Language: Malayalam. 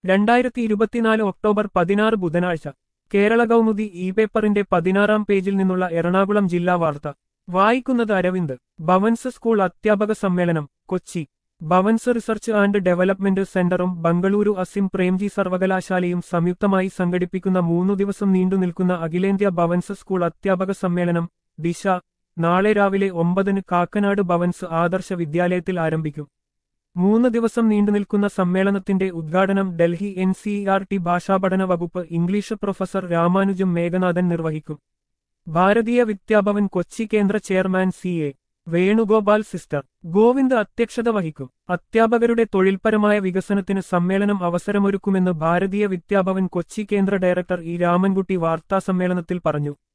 രണ്ടായിരത്തി ഇരുപത്തിനാല് ഒക്ടോബർ പതിനാറ് ബുധനാഴ്ച കേരള കൗമുദി ഇ പേപ്പറിന്റെ പതിനാറാം പേജിൽ നിന്നുള്ള എറണാകുളം ജില്ലാ വാർത്ത വായിക്കുന്നത് അരവിന്ദ് ഭവൻസ് സ്കൂൾ അധ്യാപക സമ്മേളനം Kochi Bhavans research and development സെന്ററും ബംഗളൂരു അസിം പ്രേംജി സർവകലാശാലയും സംയുക്തമായി സംഘടിപ്പിക്കുന്ന മൂന്നു ദിവസം നീണ്ടുനിൽക്കുന്ന അഖിലേന്ത്യാ ഭവൻസ് സ്കൂൾ അധ്യാപക സമ്മേളനം ദിശ നാളെ രാവിലെ ഒമ്പതിന് കാക്കനാട് ഭവൻസ് ആദർശ വിദ്യാലയത്തിൽ ആരംഭിക്കും മൂന്ന് ദിവസം നീണ്ടുനിൽക്കുന്ന സമ്മേളനത്തിന്റെ ഉദ്ഘാടനം Delhi N C R T ഭാഷാപഠന വകുപ്പ് ഇംഗ്ലീഷ് പ്രൊഫസർ രാമാനുജം മേഘനാഥൻ നിർവഹിക്കും ഭാരതീയ വിദ്യാഭവൻ കൊച്ചി കേന്ദ്ര chairman C A Venugopal sister Govind അധ്യക്ഷത വഹിക്കും അധ്യാപകരുടെ തൊഴിൽപരമായ വികസനത്തിന് സമ്മേളനം അവസരമൊരുക്കുമെന്ന് ഭാരതീയ വിദ്യാഭവൻ കൊച്ചി കേന്ദ്ര ഡയറക്ടർ ഇ രാമൻകുട്ടി വാർത്താസമ്മേളനത്തിൽ പറഞ്ഞു